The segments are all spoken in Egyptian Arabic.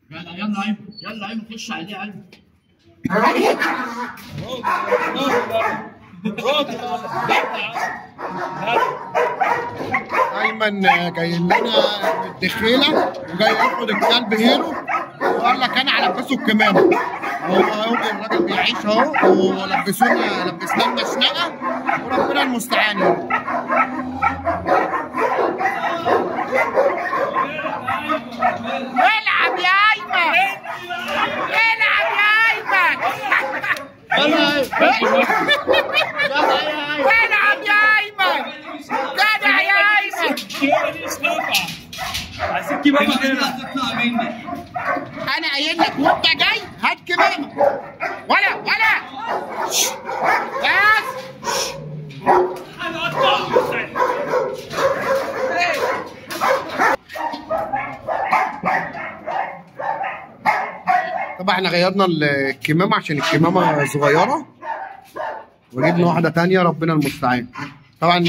يلا يلا ايمن يلا ايمن خش عليه ايمن ايمن جاي لنا من الدخيله وجاي ياخد الكلب هيرو وقال لك انا هلبسه الكمامه هو اهو الراجل بيعيش اهو ولبسونا لبسنا لنا شنقه وربنا المستعان يعني العب يا ايمن العب يا ايمن العب يا ايمن جدع يا ايمن عايزين كمامة هنا تطلع مني انا قايل لك وانت جاي هات كمامه ولا ولا بس طبعا احنا غيرنا الكمامه عشان الكمامه صغيره وجبنا واحده تانية ربنا المستعان طبعا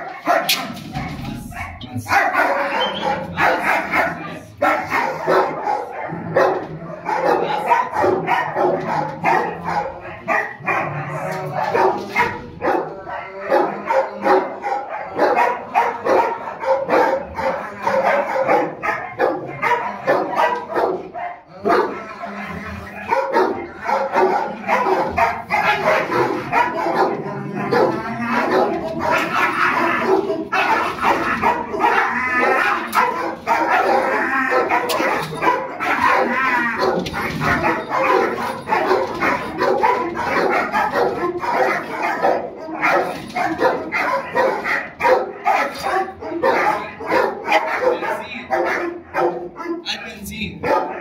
هات بنزين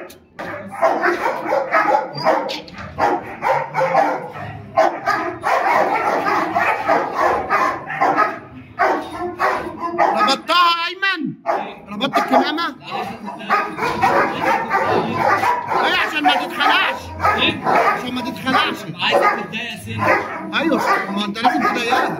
ربطتها ايمن ربطت الكمامه ايه عشان ما تتخلعش عشان ما تتخلعش عايزك تتضايق سنة ايوه ما انت لازم تضيقها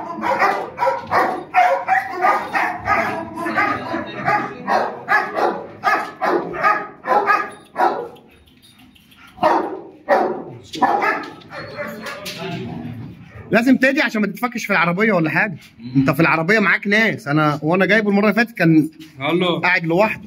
لازم تدي عشان ما تتفكش في العربيه ولا حاجه انت في العربيه معاك ناس انا وانا جايبه المره اللي فاتت كان الو قاعد لوحده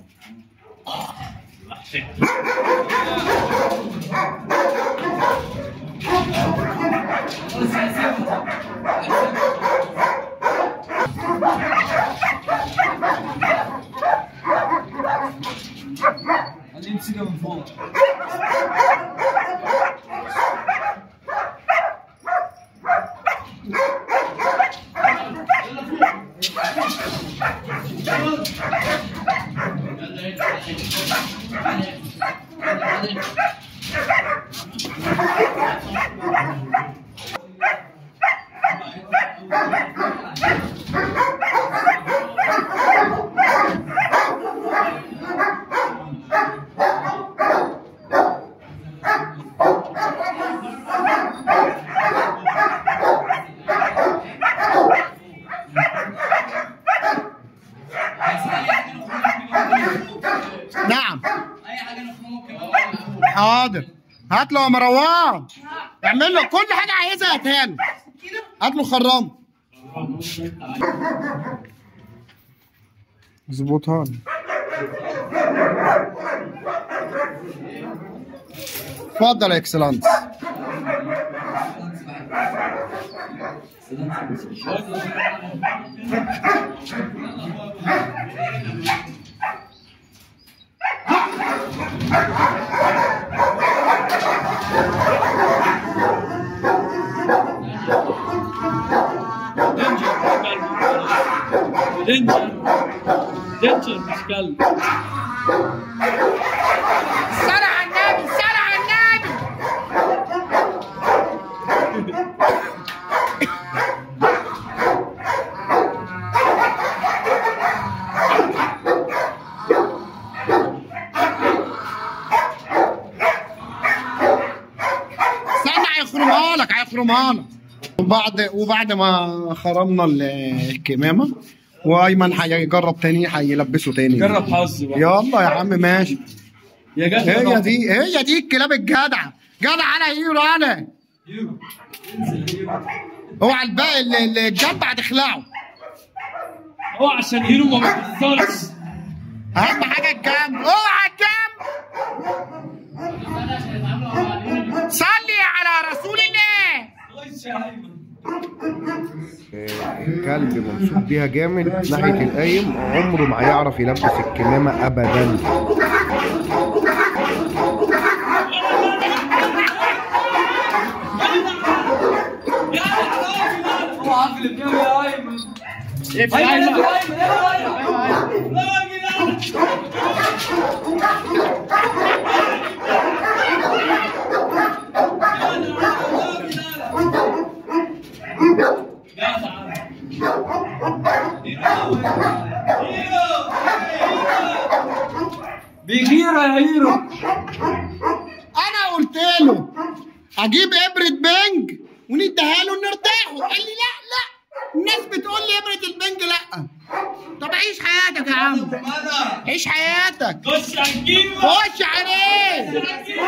خليه يمسكها من فوق نعم اي حاجه نفهمه كمان حاضر هات له يا مروان اعمل له كل حاجه عايزها هاتها له هات له خرام اظبطها له اتفضل يا اكسلانس دنجر دنجر مش كلب صلى على النبي صلى على النبي استنى هيخرمها لك هيخرمها لك وبعد وبعد ما خرمنا ال- الكمامه وايمن هيجرب تاني هيلبسه تاني جرب حظ بقى يلا يا عم ماشي يا جدع هي دي هي دي الكلاب الجدع جدع انا هيرو انا اوعى الباقي اللي اللي الجنب هتخلعه هو عشان هيرو ما بيخسرش اهم حاجه الجنب اوعى الجنب صلي على رسول الله خش يا ايمن الكلب ممسوك بيها جامد ناحية القايم عمره ما هيعرف يلبس الكمامة أبدا هو عارف اللي بيعمل يا ايمن ايمن ايمن ايمن بيغير يا هيرو انا قلت له اجيب ابره بنج ونديها له نرتاحه قال لي لا لا الناس بتقول لي ابره البنج لا طب عيش حياتك يا عم عيش حياتك خش هنجيبه خش عليه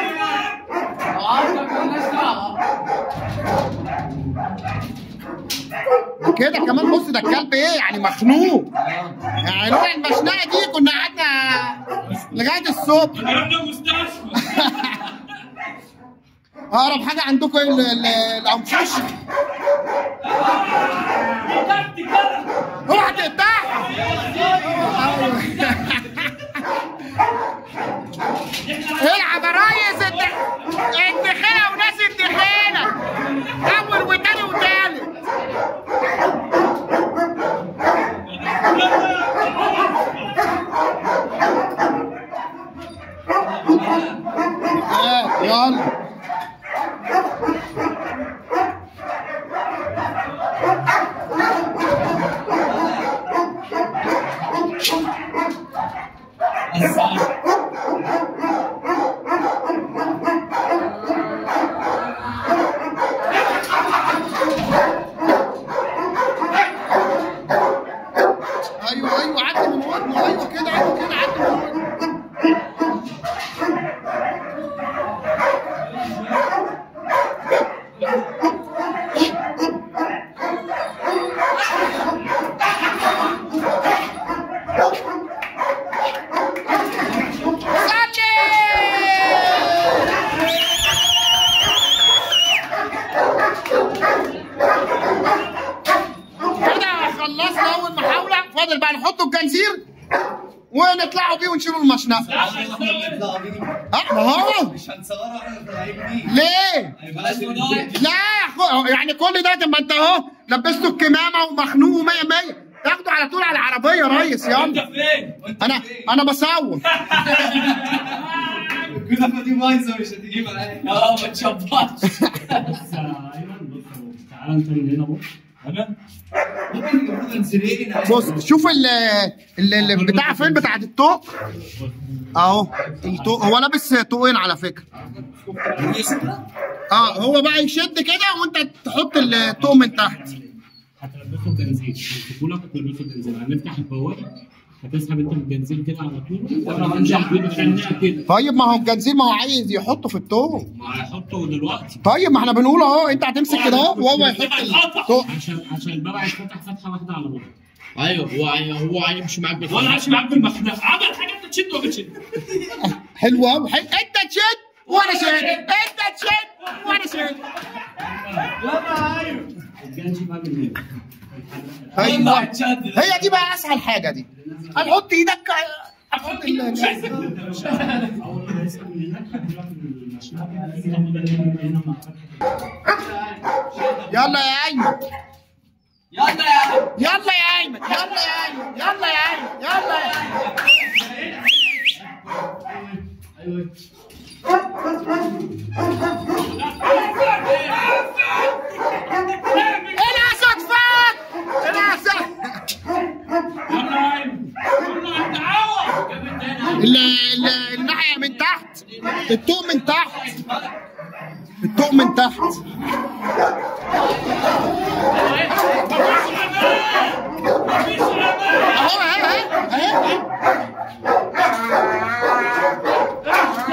ده كده كمان بص ده الكلب ايه يعني مخنوق يعني لولا المشنقه دي كنا قعدنا لغايه الصبح رحنا مستشفى اقرب حاجه عندكم ايه ال- ال- الانفوش تك كده اوعى تقطعها العب يا ريس الد- الدخيله وناس الدخيله اول وتاني وتالت آه، يلا ايوه ايوه عدي من ودنه ايوه كده ايوه كده عدي من ودنه كده خلصنا اول محاوله فاضل بقى نحطه الجنزير ونطلعوا بيه ونشيلوا المشنقه اه ما هو مش هنصورها واحنا طالعين بيه ليه؟ بلاش الفيديو. لا يا اخو يعني كل ده طب ما انت اهو لبسته الكمامه ومخنوق 100 100 تاخده على طول على العربيه يا ريس انت يلا فين؟ وانت انا فين؟ انا بصور الكنافه دي بايظه مش هتيجي معايا اه ما تشبطش بس يا ايمن بص تعالى انت من هنا بص انا ممكن المفروض انزلين بص شوف ال ال- ال- بتاع فين بتاعت الطوق اهو الطوق هو لابس طوقين على فكره اه هو بقى يشد كده وانت تحط الطوق من تحت هتلبسه بنزين هتمسكوا لك هتلبسه بنزين هنفتح البوابه هتسحب انت البنزين كده على طول وانا هنزل بيه خناقه كده طيب ما هو الجنزير ما هو عايز يحطه في الطوق ما هيحطه دلوقتي طيب ما احنا بنقول اهو انت هتمسك كده اهو وهو يحط الطوق عشان عشان الباب هيتفتح فتحه واحده على بعض ايوه هو هو هيمشي معاك بس وانا ماشي معاك بالمخنقه عمل حاجه انت تشد ولا تشد حلو قوي حلو انت تشد وانا شد انت تشد وانا شد الجنش بقى من هنا ايوه هي دي بقى اسهل حاجه دي هنحط ايدك هنحط ال- اول ما يسحب من هناك هتروح المشنقه تيجي تاخد اللي هنا مع فتحه يلا يا ايمن يلا يا يلا يا ايمن يلا يا ايمن يلا يا ايمن يلا يا ايمن الاسد فات الاسد يلا يا ايمن يلا انت عوض ال- ال- الناحيه من تحت الطوق من تحت الطوق من تحت اهو اهي اهي اهي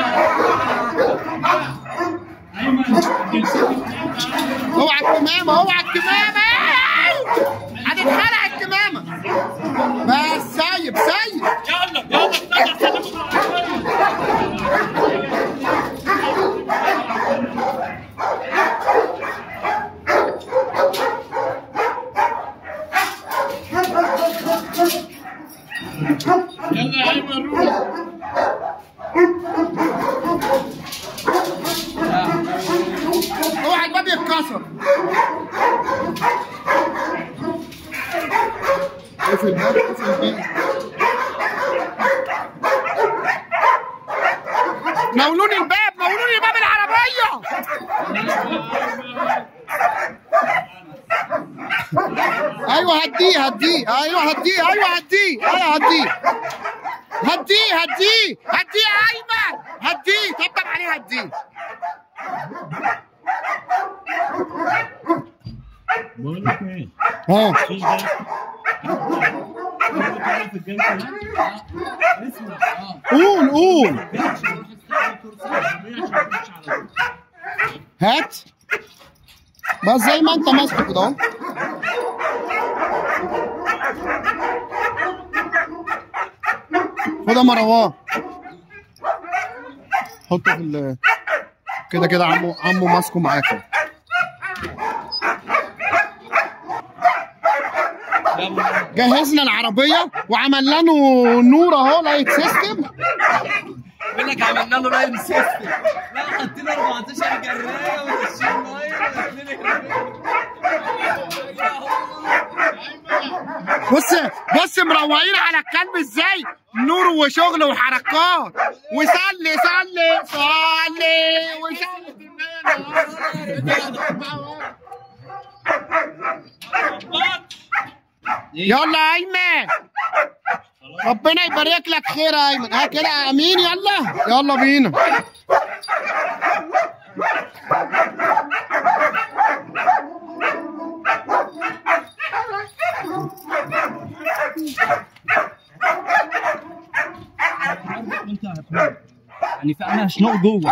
الكمامه اوعى الكمامه هتتخلع الكمامه بس سايب سايب يلا يلا استنى استنى يلا يا ايمن روح اوعى الباب يتكسر اقفل الباب اقفل الباب مولوني الباب مولوني باب العربيه ايوه هديه هديه ايوه هديه ايوه هديه ايوه هديه هديه هديه هديه يا ايمن هديه طبطب عليه هديه بقول لك ايه ها مفيش ده في الجلسه ده اسمع اه قول قول عشان تخش على طول هات بس زي ما انت ماسكه كده اهو خد يا مروان حطه في ال كده كده عمو عمو ماسكه معاك جهزنا العربية وعملنا له نور اهو لايت سيستم بيقول لك عملنا له لاين سيستم لا حطينا 14 جرايه ومشينا لاين بص بص مروقين على الكلب ازاي نور وشغل وحركات وصلي صلي صلي وصلي يلا يا ايمن ربنا يبارك لك خير يا ايمن ها كده امين يلا يلا بينا يعني في انا هشنقه جوه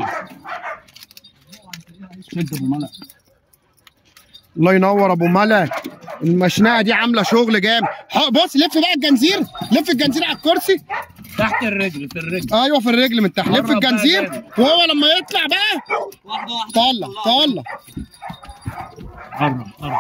شد ابو ملك الله ينور ابو ملك المشنقه دي عامله شغل جامد ح- بص لف بقى الجنزير لف الجنزير على الكرسي تحت الرجل في الرجل ايوه في الرجل من تحت لف قرب بقى الجنزير جامد. وهو لما يطلع بقى واحده واحده طلع طلع قرب قرب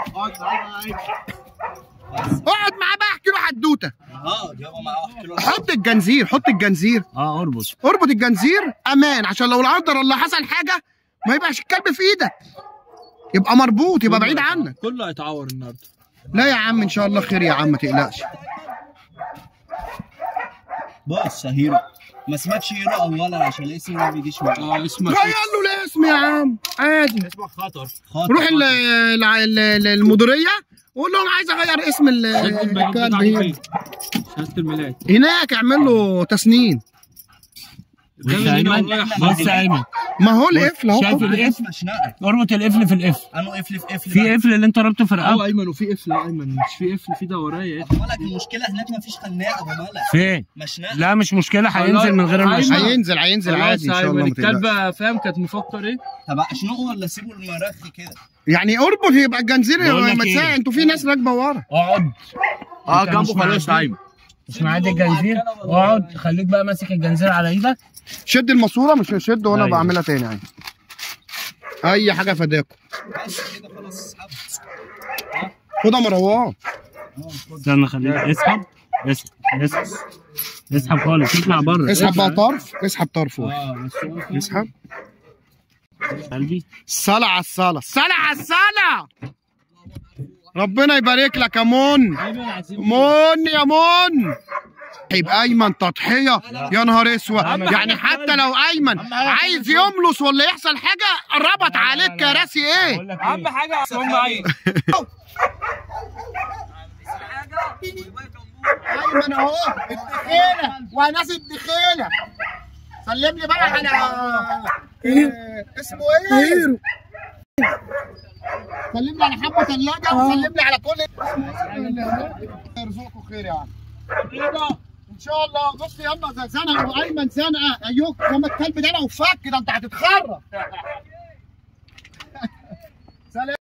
اقعد معاه بقى احكي له حدوته اه يابا معاه كيلو حط الجنزير حط الجنزير اه اربط اربط الجنزير امان عشان لو لا قدر الله حصل حاجه ما يبقاش الكلب في ايدك يبقى مربوط يبقى بعيد عنك كله هيتعور النهارده لا يا عم ان شاء الله خير يا عم ما تقلقش بص يا هيرو ما اسمكش هيرو اولا عشان الاسم ما بيجيش معاك اه اسمك غير له الاسم يا عم عادي اسمك خطر خاطر روح ال- الع- ال- ال- المديريه وقول لهم عايز اغير اسم ال- الكلب هنا. شهاده الميلاد هناك اعمل له تسنين بص يا ايمن بص يا ايمن ما هو القفل اهو شايف القفل مشنقه اربط القفل في القفل انا قفل في قفل في قفل اللي انت ربطه في اه رقبتك ايمن وفي قفل يا ايمن مش في قفل في دوريه ابو ملك المشكله هناك ما فيش خناقه ابو ملك فين مشنقه لا مش مشكله هينزل من غير المشنقه هينزل هينزل عادي ان شاء الله ما تقلقش الكلب فاهم كانت مفكر ايه طب اشنقه ولا اسيبه المرخي كده يعني اربط يبقى الجنزير بقول لك ما إيه؟ تساعد انتوا في ناس راكبه ورا اقعد اه أنت مش معدي- مش معدي الجنزير اقعد خليك بقى ماسك الجنزير على ايدك شد الماسوره مش هشد وانا أيوة. بعملها تاني عادي اي حاجه فداكم بس كده خلاص اسحبه خد يا مروان استنى خليك اسحب اسحب اسحب اسحب خالص اطلع بره اسحب بقى طرف اسحب طرف واحد. اه بس هو في- اسحب قلبي الصلاة على الصلاة الصلاة على الصلاة ربنا يبارك لك يا مون مون يا مون يبقى ايمن تضحيه يا نهار اسود يعني حتى لو ايمن عايز يملص ولا يحصل حاجه ربط عليك كراسي ايه بقول لك اهم ايه حاجه هم عين ايمن اهو الدخيله وناس الدخيله سلم لي بقى على إيه؟ اسمه ايه؟ سلم لي على حبه ثلاجه وسلم لي على كل يرزقكم خير يا عم ان شاء الله بص يلا ده زنقه وايمن زنقه ايوه لما الكلب ده لو فك ده انت هتتخرب